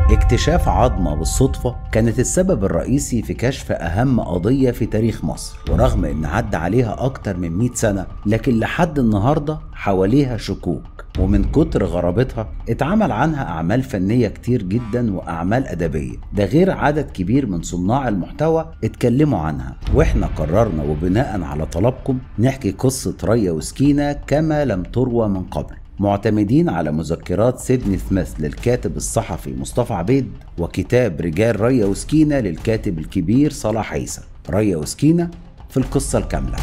اكتشاف عظمة بالصدفة كانت السبب الرئيسي في كشف أهم قضية في تاريخ مصر ورغم إن عدى عليها أكتر من 100 سنة لكن لحد النهاردة حواليها شكوك ومن كتر غرابتها اتعمل عنها أعمال فنية كتير جدا وأعمال أدبية ده غير عدد كبير من صناع المحتوى اتكلموا عنها واحنا قررنا وبناء على طلبكم نحكي قصة ريا وسكينة كما لم تروى من قبل معتمدين على مذكرات سيدني سميث للكاتب الصحفي مصطفى عبيد وكتاب رجال ريا وسكينة للكاتب الكبير صلاح عيسى ريا وسكينة في القصة الكاملة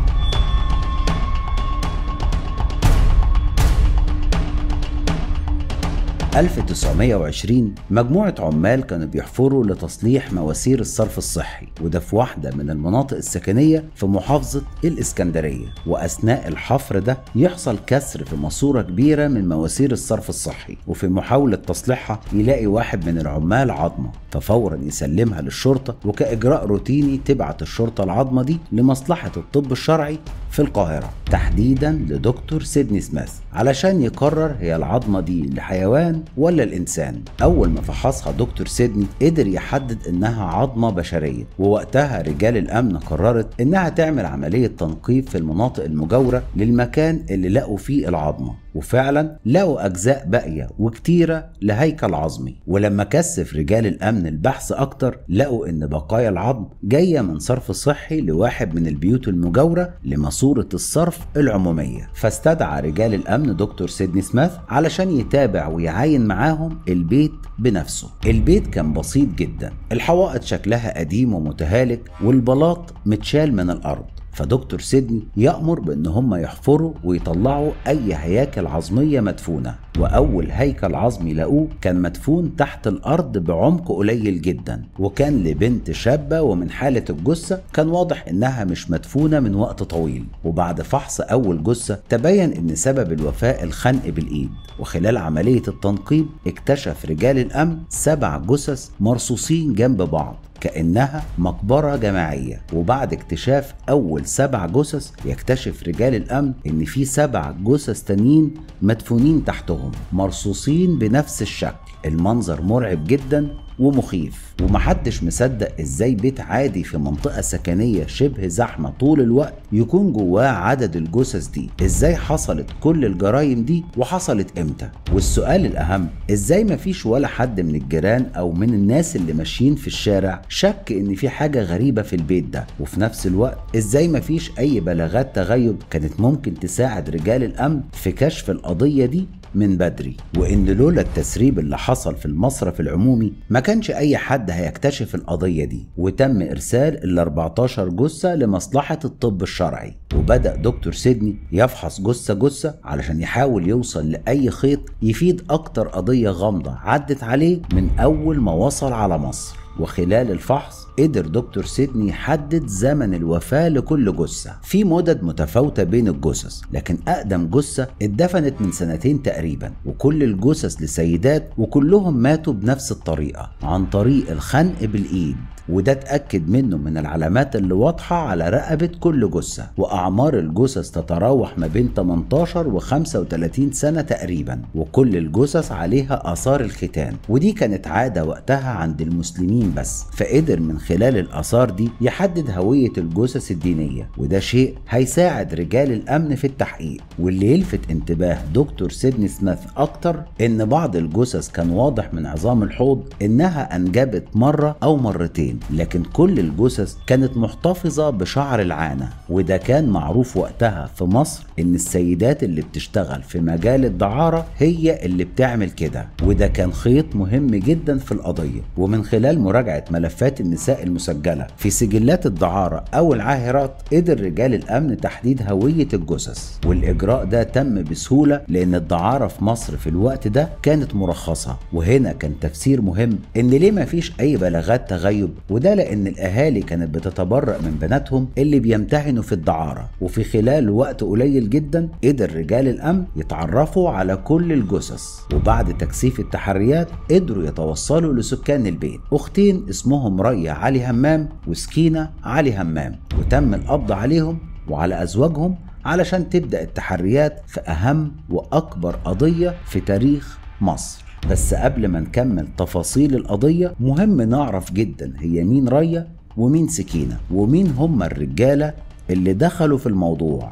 1920 مجموعة عمال كانوا بيحفروا لتصليح مواسير الصرف الصحي وده في واحدة من المناطق السكنية في محافظة الإسكندرية وأثناء الحفر ده يحصل كسر في ماسورة كبيرة من مواسير الصرف الصحي وفي محاولة تصليحها يلاقي واحد من العمال عظمة ففورا يسلمها للشرطة وكإجراء روتيني تبعت الشرطة العظمة دي لمصلحة الطب الشرعي في القاهرة تحديدا لدكتور سيدني سميث علشان يقرر هي العظمة دي لحيوان ولا الإنسان أول ما فحصها دكتور سيدني قدر يحدد إنها عظمة بشرية ووقتها رجال الأمن قررت إنها تعمل عملية تنقيب في المناطق المجاورة للمكان اللي لقوا فيه العظمة وفعلا لقوا أجزاء باقية وكتيرة لهيكل عظمي ولما كثف رجال الأمن البحث أكتر لقوا إن بقايا العظم جاية من صرف صحي لواحد من البيوت المجاورة لماسورة الصرف العمومية فاستدعى رجال الأمن دكتور سيدني سميث علشان يتابع ويعاين معاهم البيت بنفسه البيت كان بسيط جدا الحوائط شكلها قديم ومتهالك والبلاط متشال من الأرض فدكتور سيدني يأمر بأن هم يحفروا ويطلعوا أي هياكل عظمية مدفونة وأول هيكل عظمي لقوه كان مدفون تحت الأرض بعمق قليل جدا وكان لبنت شابة ومن حالة الجثة كان واضح إنها مش مدفونة من وقت طويل وبعد فحص أول جثة تبين إن سبب الوفاة الخنق بالإيد وخلال عملية التنقيب اكتشف رجال الأمن سبع جثث مرصوصين جنب بعض كأنها مقبرة جماعية وبعد اكتشاف أول سبع جثث يكتشف رجال الأمن إن في سبع جثث تانيين مدفونين تحتهم مرصوصين بنفس الشكل المنظر مرعب جدا ومخيف ومحدش مصدق ازاي بيت عادي في منطقة سكنية شبه زحمة طول الوقت يكون جواه عدد الجثث دي ازاي حصلت كل الجرائم دي وحصلت امتى والسؤال الاهم ازاي مفيش ولا حد من الجيران او من الناس اللي ماشيين في الشارع شك ان في حاجة غريبة في البيت ده وفي نفس الوقت ازاي مفيش اي بلاغات تغيب كانت ممكن تساعد رجال الامن في كشف القضية دي من بدري وان لولا التسريب اللي حصل في المصرف العمومي ما كانش اي حد هيكتشف القضيه دي وتم ارسال ال 14 جثه لمصلحه الطب الشرعي وبدا دكتور سيدني يفحص جثه جثه علشان يحاول يوصل لاي خيط يفيد اكتر قضيه غامضه عدت عليه من اول ما وصل على مصر وخلال الفحص قدر دكتور سيدني يحدد زمن الوفاة لكل جثة في مدد متفاوتة بين الجثث لكن أقدم جثة اتدفنت من سنتين تقريبا وكل الجثث لسيدات وكلهم ماتوا بنفس الطريقة عن طريق الخنق بالإيد وده اتأكد منه من العلامات اللي واضحة على رقبة كل جثة وأعمار الجثث تتراوح ما بين 18 و 35 سنة تقريبا وكل الجثث عليها آثار الختان ودي كانت عادة وقتها عند المسلمين بس فقدر من خلال الآثار دي يحدد هوية الجثث الدينية وده شيء هيساعد رجال الأمن في التحقيق واللي يلفت انتباه دكتور سيدني سميث أكتر إن بعض الجثث كان واضح من عظام الحوض إنها أنجبت مرة أو مرتين لكن كل الجثث كانت محتفظة بشعر العانة وده كان معروف وقتها في مصر إن السيدات اللي بتشتغل في مجال الدعارة هي اللي بتعمل كده وده كان خيط مهم جدا في القضية ومن خلال مراجعة ملفات النساء المسجلة في سجلات الدعارة أو العاهرات قدر رجال الأمن تحديد هوية الجثث والإجراء ده تم بسهولة لأن الدعارة في مصر في الوقت ده كانت مرخصة وهنا كان تفسير مهم إن ليه مفيش أي بلاغات تغيب وده لأن الأهالي كانت بتتبرأ من بناتهم اللي بيمتهنوا في الدعارة وفي خلال وقت قليل جدا قدر رجال الأمن يتعرفوا على كل الجثث وبعد تكثيف التحريات قدروا يتوصلوا لسكان البيت أختين اسمهم ريا علي همام وسكينة علي همام وتم القبض عليهم وعلى أزواجهم علشان تبدأ التحريات في أهم وأكبر قضية في تاريخ مصر بس قبل ما نكمل تفاصيل القضية مهم نعرف جدا هي مين ريا ومين سكينة ومين هم الرجالة اللي دخلوا في الموضوع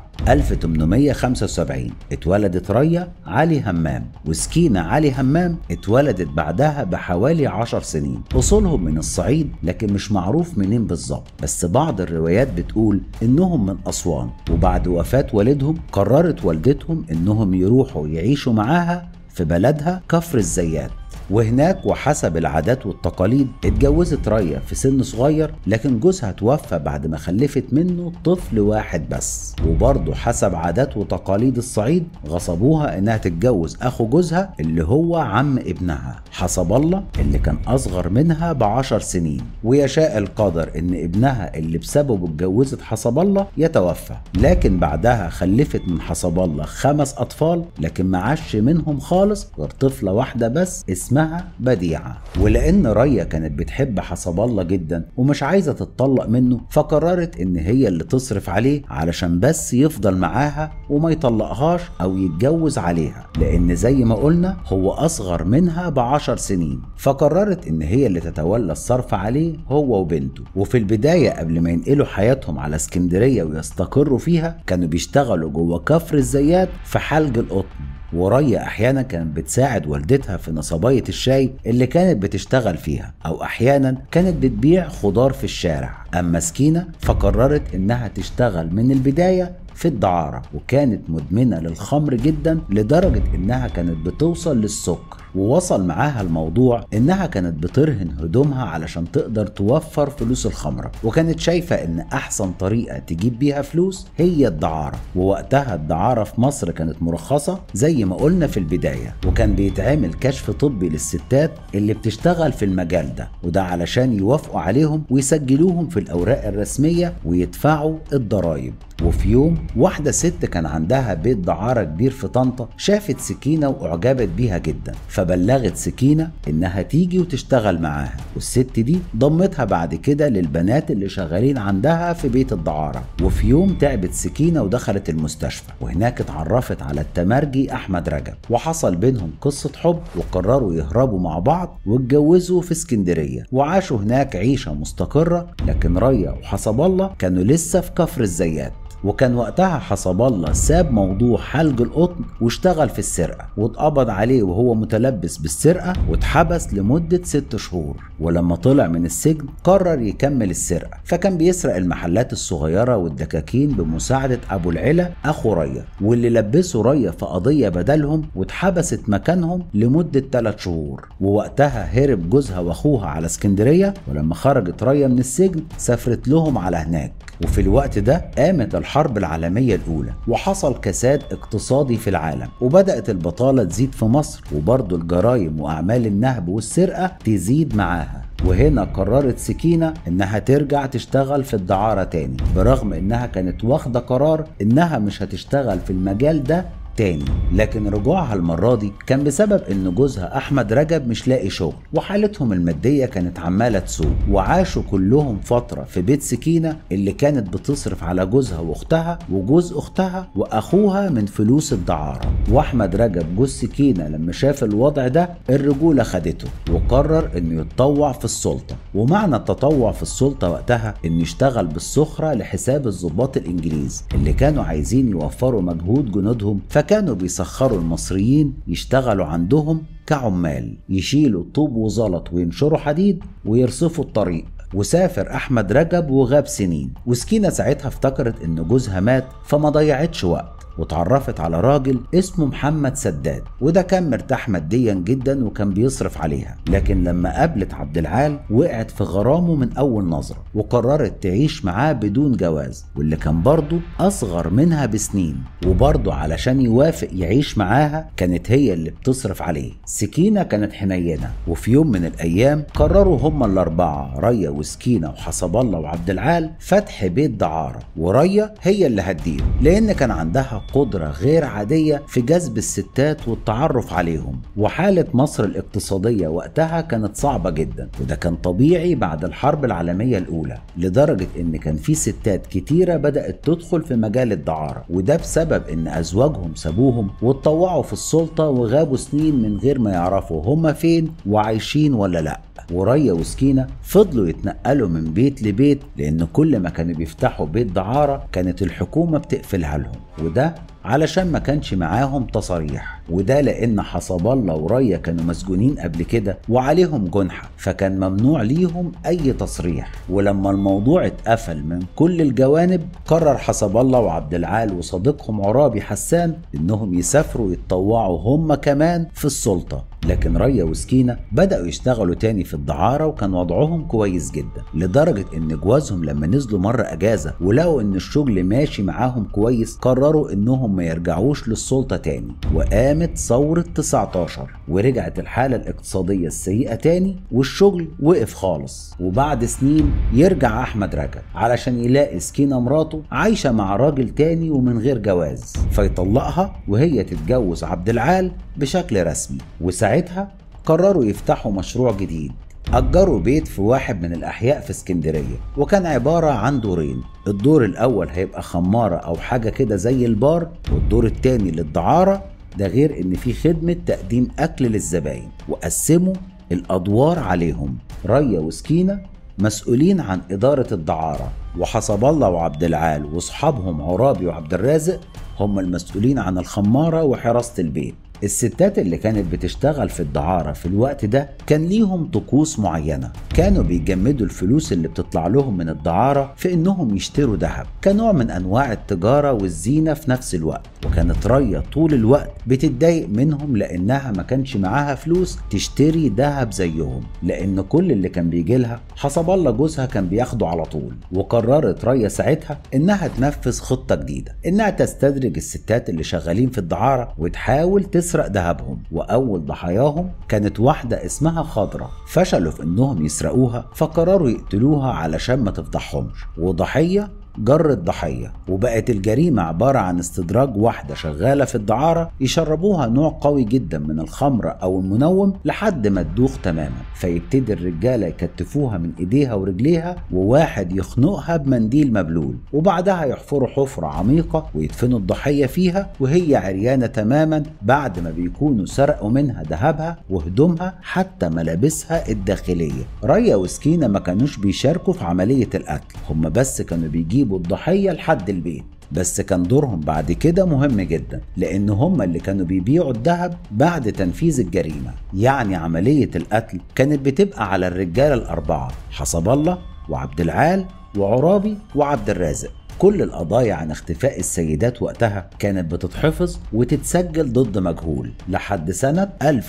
1875 اتولدت ريا علي همام وسكينة علي همام اتولدت بعدها بحوالي 10 سنين أصولهم من الصعيد لكن مش معروف منين بالظبط بس بعض الروايات بتقول إنهم من أسوان وبعد وفاة والدهم قررت والدتهم إنهم يروحوا يعيشوا معاها في بلدها كفر الزيات وهناك وحسب العادات والتقاليد اتجوزت ريا في سن صغير لكن جوزها توفى بعد ما خلفت منه طفل واحد بس وبرضه حسب عادات وتقاليد الصعيد غصبوها انها تتجوز اخو جوزها اللي هو عم ابنها حسب الله اللي كان اصغر منها بعشر سنين ويشاء القدر ان ابنها اللي بسببه اتجوزت حسب الله يتوفى لكن بعدها خلفت من حسب الله خمس اطفال لكن ما عاش منهم خالص غير طفله واحده بس اسمها بديعة ولأن ريا كانت بتحب حسب الله جدا ومش عايزة تتطلق منه فقررت إن هي اللي تصرف عليه علشان بس يفضل معاها وما يطلقهاش أو يتجوز عليها لأن زي ما قلنا هو أصغر منها بعشر سنين فقررت إن هي اللي تتولى الصرف عليه هو وبنته وفي البداية قبل ما ينقلوا حياتهم على اسكندرية ويستقروا فيها كانوا بيشتغلوا جوه كفر الزيات في حلج القطن وريا احيانا كانت بتساعد والدتها في نصبايه الشاي اللي كانت بتشتغل فيها او احيانا كانت بتبيع خضار في الشارع اما سكينه فقررت انها تشتغل من البدايه في الدعارة وكانت مدمنة للخمر جدا لدرجة انها كانت بتوصل للسكر ووصل معاها الموضوع انها كانت بترهن هدومها علشان تقدر توفر فلوس الخمرة وكانت شايفة ان احسن طريقة تجيب بيها فلوس هي الدعارة ووقتها الدعارة في مصر كانت مرخصة زي ما قلنا في البداية وكان بيتعمل كشف طبي للستات اللي بتشتغل في المجال ده وده علشان يوافقوا عليهم ويسجلوهم في الاوراق الرسمية ويدفعوا الضرايب وفي يوم واحدة ست كان عندها بيت دعارة كبير في طنطا شافت سكينة وأعجبت بيها جدا فبلغت سكينة إنها تيجي وتشتغل معاها والست دي ضمتها بعد كده للبنات اللي شغالين عندها في بيت الدعارة وفي يوم تعبت سكينة ودخلت المستشفى وهناك اتعرفت على التمرجي أحمد رجب وحصل بينهم قصة حب وقرروا يهربوا مع بعض واتجوزوا في اسكندرية وعاشوا هناك عيشة مستقرة لكن ريا وحسب الله كانوا لسه في كفر الزيات وكان وقتها حسب الله ساب موضوع حلج القطن واشتغل في السرقة واتقبض عليه وهو متلبس بالسرقة واتحبس لمدة ست شهور ولما طلع من السجن قرر يكمل السرقة فكان بيسرق المحلات الصغيرة والدكاكين بمساعدة أبو العلا أخو ريا واللي لبسوا ريا في قضية بدلهم واتحبست مكانهم لمدة 3 شهور ووقتها هرب جوزها واخوها على اسكندرية ولما خرجت ريا من السجن سافرت لهم على هناك وفي الوقت ده قامت الحرب العالمية الأولى وحصل كساد اقتصادي في العالم وبدأت البطالة تزيد في مصر وبرضه الجرائم وأعمال النهب والسرقة تزيد معاها وهنا قررت سكينة انها ترجع تشتغل في الدعارة تاني برغم انها كانت واخدة قرار انها مش هتشتغل في المجال ده تاني لكن رجوعها المرة دي كان بسبب ان جوزها احمد رجب مش لاقي شغل وحالتهم المادية كانت عمالة تسوء وعاشوا كلهم فترة في بيت سكينة اللي كانت بتصرف على جوزها واختها وجوز اختها واخوها من فلوس الدعارة واحمد رجب جوز سكينة لما شاف الوضع ده الرجولة خدته وقرر انه يتطوع في السلطة ومعنى التطوع في السلطة وقتها انه يشتغل بالسخرة لحساب الضباط الانجليز اللي كانوا عايزين يوفروا مجهود جنودهم فكانوا بيسخروا المصريين يشتغلوا عندهم كعمال يشيلوا طوب وزلط وينشروا حديد ويرصفوا الطريق وسافر احمد رجب وغاب سنين وسكينه ساعتها افتكرت ان جوزها مات فما ضيعتش وقت واتعرفت على راجل اسمه محمد سداد وده كان مرتاح ماديا جدا وكان بيصرف عليها لكن لما قابلت عبد العال وقعت في غرامه من اول نظره وقررت تعيش معاه بدون جواز واللي كان برضه اصغر منها بسنين وبرضه علشان يوافق يعيش معاها كانت هي اللي بتصرف عليه سكينه كانت حنينه وفي يوم من الايام قرروا هما الاربعه ريا وسكينه وحسب الله وعبد العال فتح بيت دعاره وريا هي اللي هتديره لان كان عندها قدرة غير عادية في جذب الستات والتعرف عليهم وحالة مصر الاقتصادية وقتها كانت صعبة جدا وده كان طبيعي بعد الحرب العالمية الأولى لدرجة إن كان في ستات كتيرة بدأت تدخل في مجال الدعارة وده بسبب إن أزواجهم سابوهم واتطوعوا في السلطة وغابوا سنين من غير ما يعرفوا هما فين وعايشين ولا لأ وريا وسكينة فضلوا يتنقلوا من بيت لبيت لأن كل ما كانوا بيفتحوا بيت دعارة كانت الحكومة بتقفلها لهم وده علشان ما كانش معاهم تصاريح وده لان حسب الله وريا كانوا مسجونين قبل كده وعليهم جنحة فكان ممنوع ليهم اي تصريح ولما الموضوع اتقفل من كل الجوانب قرر حسب الله وعبد العال وصديقهم عرابي حسان انهم يسافروا يتطوعوا هم كمان في السلطة لكن ريا وسكينة بدأوا يشتغلوا تاني في الدعارة وكان وضعهم كويس جدا لدرجة ان جوازهم لما نزلوا مرة اجازة ولقوا ان الشغل ماشي معاهم كويس قرروا انهم ما يرجعوش للسلطة تاني وقامت ثورة 19 ورجعت الحالة الاقتصادية السيئة تاني والشغل وقف خالص وبعد سنين يرجع احمد رجب علشان يلاقي سكينة مراته عايشة مع راجل تاني ومن غير جواز فيطلقها وهي تتجوز عبد العال بشكل رسمي وساعتها قرروا يفتحوا مشروع جديد أجروا بيت في واحد من الأحياء في اسكندرية وكان عبارة عن دورين الدور الأول هيبقى خمارة أو حاجة كده زي البار والدور التاني للدعارة ده غير إن في خدمة تقديم أكل للزباين وقسموا الأدوار عليهم ريا وسكينة مسؤولين عن إدارة الدعارة وحسب الله وعبد العال وصحابهم عرابي وعبد الرازق هم المسؤولين عن الخمارة وحراسة البيت الستات اللي كانت بتشتغل في الدعارة في الوقت ده كان ليهم طقوس معينة كانوا بيجمدوا الفلوس اللي بتطلع لهم من الدعارة في انهم يشتروا ذهب كنوع من انواع التجارة والزينة في نفس الوقت وكانت ريا طول الوقت بتتضايق منهم لانها ما كانش معاها فلوس تشتري ذهب زيهم لان كل اللي كان بيجي لها حسب الله جوزها كان بياخده على طول وقررت ريا ساعتها انها تنفذ خطة جديدة انها تستدرج الستات اللي شغالين في الدعارة وتحاول تسرق ذهبهم واول ضحاياهم كانت واحدة اسمها خضرة فشلوا في انهم يسرقوها فقرروا يقتلوها علشان ما تفضحهمش وضحية جرت ضحية وبقت الجريمة عبارة عن استدراج واحدة شغالة في الدعارة يشربوها نوع قوي جدا من الخمرة أو المنوم لحد ما تدوخ تماما فيبتدي الرجالة يكتفوها من إيديها ورجليها وواحد يخنقها بمنديل مبلول وبعدها يحفروا حفرة عميقة ويدفنوا الضحية فيها وهي عريانة تماما بعد ما بيكونوا سرقوا منها ذهبها وهدومها حتى ملابسها الداخلية ريا وسكينة ما كانوش بيشاركوا في عملية القتل هم بس كانوا بيجيبوا يجيبوا الضحية لحد البيت بس كان دورهم بعد كده مهم جدا لان هم اللي كانوا بيبيعوا الذهب بعد تنفيذ الجريمة يعني عملية القتل كانت بتبقى على الرجالة الأربعة حسب الله وعبد العال وعرابي وعبد الرازق كل القضايا عن اختفاء السيدات وقتها كانت بتتحفظ وتتسجل ضد مجهول لحد سنة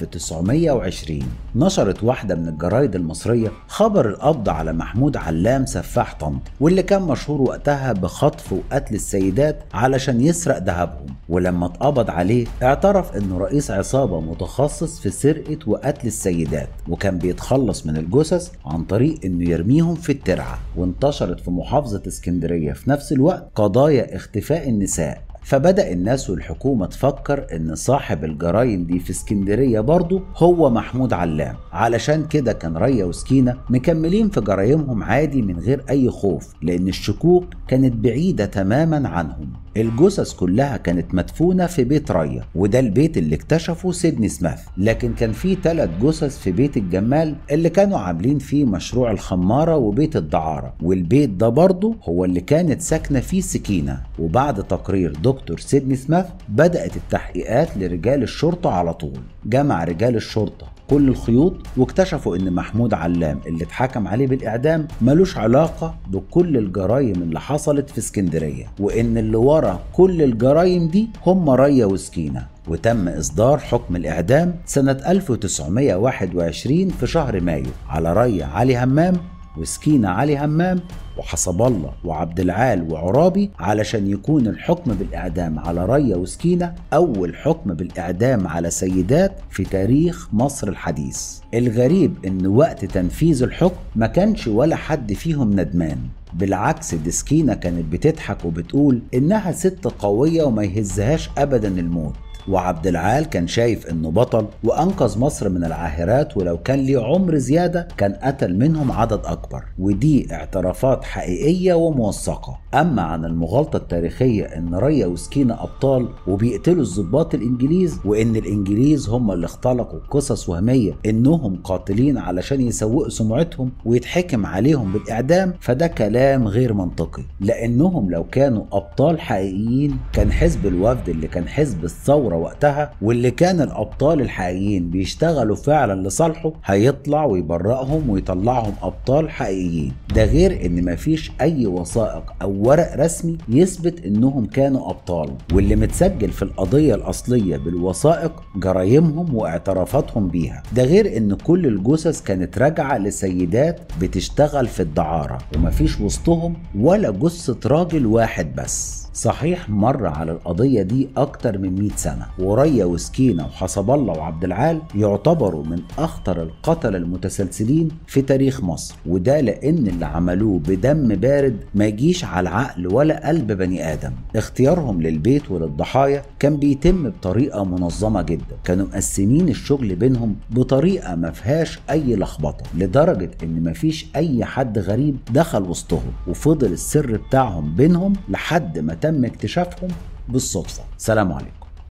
1920 نشرت واحدة من الجرايد المصرية خبر القبض على محمود علام سفاح طنط واللي كان مشهور وقتها بخطف وقتل السيدات علشان يسرق ذهبهم ولما اتقبض عليه اعترف انه رئيس عصابة متخصص في سرقة وقتل السيدات وكان بيتخلص من الجثث عن طريق انه يرميهم في الترعة وانتشرت في محافظة اسكندرية في نفس الوقت قضايا اختفاء النساء فبدأ الناس والحكومة تفكر إن صاحب الجرايم دي في اسكندرية برضه هو محمود علام علشان كده كان ريا وسكينة مكملين في جرايمهم عادي من غير أي خوف لأن الشكوك كانت بعيدة تماما عنهم الجثث كلها كانت مدفونة في بيت ريا وده البيت اللي اكتشفه سيدني سميث لكن كان في ثلاث جثث في بيت الجمال اللي كانوا عاملين فيه مشروع الخمارة وبيت الدعارة والبيت ده برضه هو اللي كانت ساكنة فيه سكينة وبعد تقرير دكتور سيدني سميث بدأت التحقيقات لرجال الشرطة على طول جمع رجال الشرطة كل الخيوط واكتشفوا ان محمود علام اللي اتحكم عليه بالاعدام ملوش علاقه بكل الجرايم اللي حصلت في اسكندريه وان اللي ورا كل الجرايم دي هم ريا وسكينه وتم إصدار حكم الإعدام سنة 1921 في شهر مايو على ري علي همام وسكينة علي همام وحسب الله وعبد العال وعرابي علشان يكون الحكم بالإعدام على ريا وسكينة أول حكم بالإعدام على سيدات في تاريخ مصر الحديث الغريب إن وقت تنفيذ الحكم ما كانش ولا حد فيهم ندمان بالعكس دي سكينة كانت بتضحك وبتقول إنها ست قوية وما يهزهاش أبدا الموت وعبد العال كان شايف انه بطل وانقذ مصر من العاهرات ولو كان ليه عمر زياده كان قتل منهم عدد اكبر ودي اعترافات حقيقيه وموثقه اما عن المغالطه التاريخيه ان ريا وسكينه ابطال وبيقتلوا الضباط الانجليز وان الانجليز هم اللي اختلقوا قصص وهميه انهم قاتلين علشان يسوقوا سمعتهم ويتحكم عليهم بالاعدام فده كلام غير منطقي لانهم لو كانوا ابطال حقيقيين كان حزب الوفد اللي كان حزب الثوره وقتها واللي كان الابطال الحقيقيين بيشتغلوا فعلا لصالحه هيطلع ويبرئهم ويطلعهم ابطال حقيقيين ده غير ان مفيش اي وثائق او ورق رسمي يثبت انهم كانوا ابطال واللي متسجل في القضيه الاصليه بالوثائق جرايمهم واعترافاتهم بيها ده غير ان كل الجثث كانت راجعه لسيدات بتشتغل في الدعاره ومفيش وسطهم ولا جثه راجل واحد بس صحيح مر على القضية دي أكتر من 100 سنة وريا وسكينة وحسب الله وعبد العال يعتبروا من أخطر القتلة المتسلسلين في تاريخ مصر وده لأن اللي عملوه بدم بارد ما يجيش على عقل ولا قلب بني آدم اختيارهم للبيت وللضحايا كان بيتم بطريقة منظمة جدا كانوا مقسمين الشغل بينهم بطريقة ما فيهاش أي لخبطة لدرجة إن مفيش أي حد غريب دخل وسطهم وفضل السر بتاعهم بينهم لحد ما تم اكتشافهم بالصدفة سلام عليكم